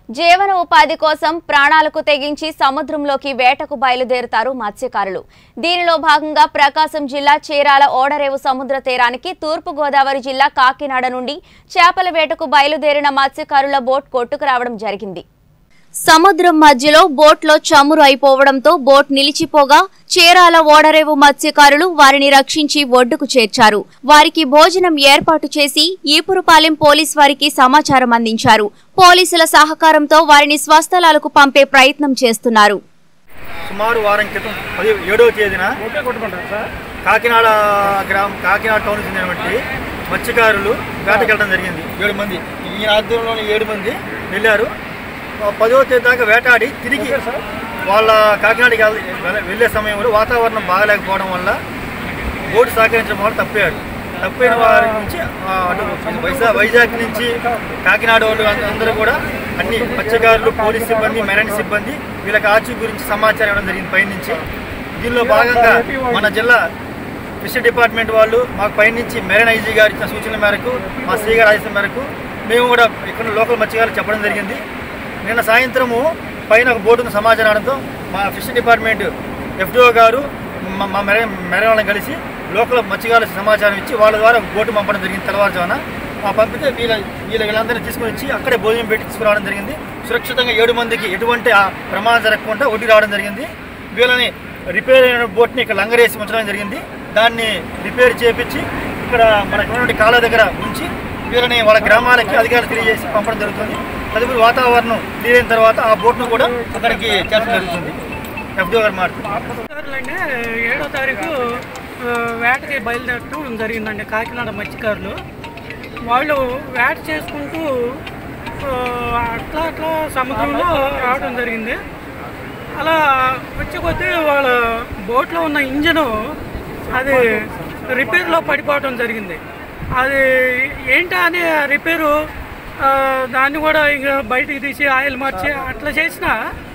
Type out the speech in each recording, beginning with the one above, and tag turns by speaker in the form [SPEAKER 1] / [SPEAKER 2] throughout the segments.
[SPEAKER 1] జీవన ఉపాధి కోసం ప్రాణాలకు తెగించి సముద్రంలోకి వేటకు బయలుదేరుతారు మత్స్యకారులు దీనిలో భాగంగా ప్రకాశం జిల్లా చీరాల ఓడరేవు సముద్ర తీరానికి తూర్పు గోదావరి జిల్లా కాకినాడ నుండి చేపల వేటకు బయలుదేరిన మత్స్యకారుల బోట్ కొట్టుకు రావడం జరిగింది సముద్రం మధ్యలో బోట్లో చమురు అయిపోవడంతో బోట్ నిలిచిపోగా చీరాల ఓడరేవు మత్స్యకారులు వారిని రక్షించి ఒడ్డుకు చేర్చారు వారికి భోజనం ఏర్పాటు చేసి ఈపురుపాలెం పోలీస్ వారికి సమాచారం అందించారు పోలీసుల సహకారంతో వారిని స్వస్థలాలకు పంపే ప్రయత్నం చేస్తున్నారు
[SPEAKER 2] సుమారు వారం క్రితం పది ఏడవ తేదీన కాకినాడ గ్రామం కాకినాడ టౌన్ చెందినటువంటి మత్స్యకారులు వేటకెళ్ళడం జరిగింది ఏడు మంది ఈ ఆధ్వర్యంలోని ఏడు మంది వెళ్ళారు ఆ పదవ తేదీ దాకా వేటాడి తిరిగి వాళ్ళ కాకినాడకి వెళ్- వెళ్- వెళ్ళే సమయంలో వాతావరణం బాగలేకపోవడం వల్ల బోటు సహకరించడం వల్ల తప్పారు తప్పిన వారి నుంచి ఆ, అటు వైజాగ్ వైజాగ్ నుంచి కాకినాడ వాళ్ళు అంద- అందరూ కూడా అన్ని మత్స్యకారులు పోలీస్ సిబ్బంది మెరైన్ సిబ్బంది వీళ్ళకి ఆచూ గురించి సమాచారం ఇవ్వడం జరిగింది పైనుంచి దీనిలో భాగంగా మన జిల్లా ఫిష్ డిపార్ట్మెంట్ వాళ్ళు మాకు పైనుంచి మెరైన్ ఐజీ గారు ఇచ్చిన సూచనల మేరకు మా సీ గారు ఆదేశం మేరకు మేము కూడా ఇక్కడ లోకల్ మత్స్యకారులు చెప్పడం జరిగింది నిన్న సాయంత్రము పైన ఒక బోర్డును సమాచారం రావడంతో మా ఫిష్ డిపార్ట్మెంట్ ఎఫ్డిఓ గారు మా- మా మెరైన్ మెరైన్ వాళ్ళని కలిసి లోకల్ మత్స్యకారులకు సమాచారం ఇచ్చి వాళ్ళ ద్వారా ఒక బోటు పంపడం జరిగింది తెల్లవారుజామున ఆ పంపితే వీళ్ళ వీళ్ళ వీళ్ళందరినీ తీసుకొని వచ్చి అక్కడే భోజనం పెట్టి తీసుకురావడం జరిగింది సురక్షితంగా ఏడు మందికి ఎటువంటి ఆ ప్రమాదం జరగకుండా ఒడ్డు రావడం జరిగింది వీళ్ళని రిపేర్ అయిన బోట్ని ఇక్కడ లంగరేసి ఉంచడం జరిగింది దాన్ని రిపేర్ చేపించి ఇక్కడ మనకు ఉన్నటువంటి కాలువ దగ్గర ఉంచి వీళ్ళని వాళ్ళ గ్రామాలకి అధికారులు తెలియజేసి పంపడం జరుగుతుంది తదుపరి వాతావరణం క్లియర్ అయిన తర్వాత ఆ బోట్ను కూడా అక్కడికి చేర్చడం జరుగుతుంది ఎఫ్డో గారు మాట్లాడుతున్నారు
[SPEAKER 3] మత్స్యకారులు అంటే ఏడో తారీఖు ఆ, వేటకి బయలుదేరటం జరిగిందండి కాకినాడ మత్స్యకారులు వాళ్ళు వేట చేసుకుంటూ ఆ, అట్లా అట్లా సముద్రంలో రావడం జరిగింది అలా వచ్చే కొద్దీ వాళ్ళ బోట్లో ఉన్న ఇంజను అది రిపేర్లో పడిపోవడం జరిగింది అది ఏంటా అని రిపేరు ఆ, దాన్ని కూడా ఇక బయటికి తీసి ఆయిల్ మార్చి అట్లా చేసినా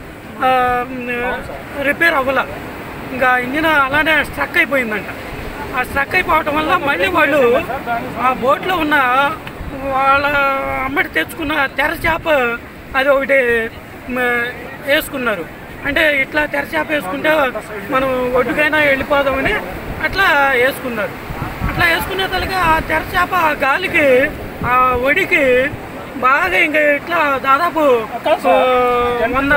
[SPEAKER 3] రిపేర్ అవ్వాల ఇంకా ఇంజిన్ అలానే స్ట్రక్ అయిపోయిందంట ఆ స్ట్రక్ అయిపోవటం వల్ల మళ్ళీ వాళ్ళు ఆ బోట్లో ఉన్న వాళ్ళ అమ్మటి తెచ్చుకున్న తెర చేప అది ఒకటి మ, వేసుకున్నారు అంటే ఇట్లా తెర చేప వేసుకుంటే మనం ఒడ్డుకైనా వెళ్ళిపోదామని అట్లా వేసుకున్నారు అట్లా వేసుకునే తలకి ఆ తెర చేప ఆ గాలికి ఆ ఒడికి బాగా ఇంకా ఇట్లా దాదాపు ఆ, వంద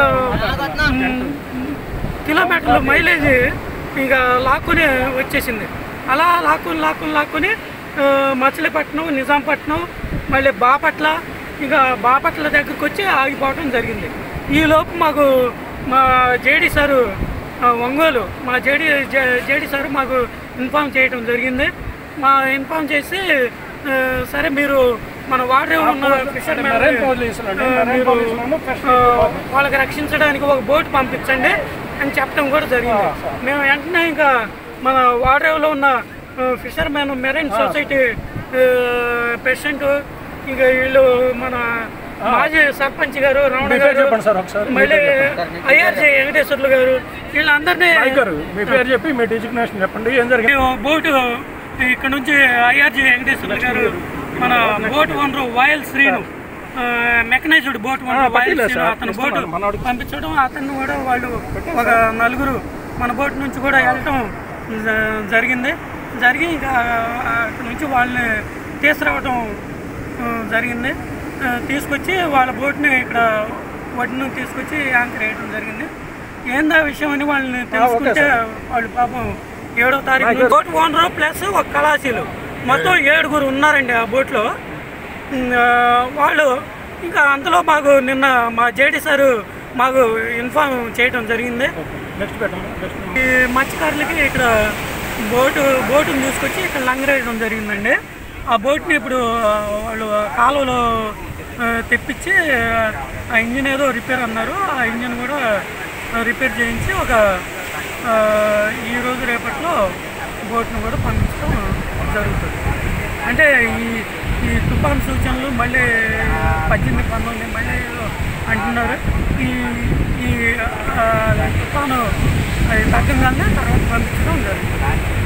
[SPEAKER 3] మ్, కిలోమీటర్లు మైలేజ్ ఇంకా లాక్కుని వచ్చేసింది అలా లాక్కుని లాక్కుని లాక్కుని ఆ, మచిలీపట్నం నిజాంపట్నం మళ్ళీ బాపట్ల ఇంకా బాపట్ల దగ్గరికి వచ్చి ఆగిపోవడం జరిగింది ఈలోపు మాకు మా జేడీ సారు ఆ, ఒంగోలు మా జేడీ జేడీ సారు మాకు ఇన్ఫామ్ చేయడం జరిగింది మా ఇన్ఫామ్ చేసి ఆ, సరే మీరు మన వాడే ఉన్న ఫిషర్మెన్ మీరు ఆ, వాళ్ళకి రక్షించడానికి ఒక బోట్ పంపించండి అని చెప్పడం కూడా జరిగింది మేము వెంటనే ఇంకా మన వాడరేవులో ఉన్న ఫిషర్మెన్ మెరైన్ సొసైటీ ప్రెసిడెంట్ ఇంకా వీళ్ళు మన మాజీ సర్పంచ్ గారు రమణ గారు మళ్ళీ ఐఆర్జే వెంకటేశ్వర్లు గారు వీళ్ళందరినీ
[SPEAKER 4] గారు మీ పేరు చెప్పి మీ డిజిగ్నేషన్ చెప్పండి ఏం జరిగింది
[SPEAKER 3] మేము బోటు ఇక్కడ నుంచి ఐఆర్జీ వెంకటేశ్వర గారు మన boat owner Vayal Srinu mechanised boat owner Vayal Srinu అతను బోటు పంపించడం అతను కూడా వాళ్ళు ఒక నలుగురు మన బోట్ నుంచి కూడా వెళ్ళటం జ- జరిగింది జరిగి ఇంకా అక్కడ నుంచి వాళ్ళని తీసుకురావడం ఆ, జరిగింది ఆ, తీసుకొచ్చి వాళ్ళ బోట్ని ఇక్కడ ఒడ్డును తీసుకొచ్చి యాంకర్ వేయడం జరిగింది ఏందా విషయం అని వాళ్ళని తెలుసుకుంటే వాళ్ళు పాపం ఏడో తారీఖు బోట్ ఓనర్ ప్లస్ ఒక కళాశీలు మొత్తం ఏడుగురు ఉన్నారండి ఆ బోట్లో ఉమ్, ఆ, వాళ్ళు ఇంకా అంతలో మాకు నిన్న మా జేడి సారు మాకు ఇన్ఫార్మ్ చేయడం జరిగింది
[SPEAKER 4] నెక్స్ట్ పెట్టండి నెక్స్ట్
[SPEAKER 3] ఈ మత్స్యకారులకి ఇక్కడ బోటు బోటుని తీసుకొచ్చి ఇక్కడ లంగరేయడం జరిగిందండి ఆ బోట్ని ఇప్పుడు ఆ, వాళ్ళు కాలువలో ఆ, తెప్పించి ఆ ఇంజిన్ ఏదో రిపేర్ అన్నారు ఆ ఇంజిన్ కూడా రిపేర్ చేయించి ఒక ఆ, ఈ రోజు రేపట్లో బోట్ను కూడా పంపించడం జరుగుతుంది అంటే ఈ ఈ తుఫాన్ సూచనలు మళ్ళీ పద్దెనిమిది పంతొమ్మిది మళ్ళీ అంటున్నారు ఈ ఈ ఆ, తుఫాను అది తగ్గంగానే తర్వాత పంపించడం జరుగుతుంది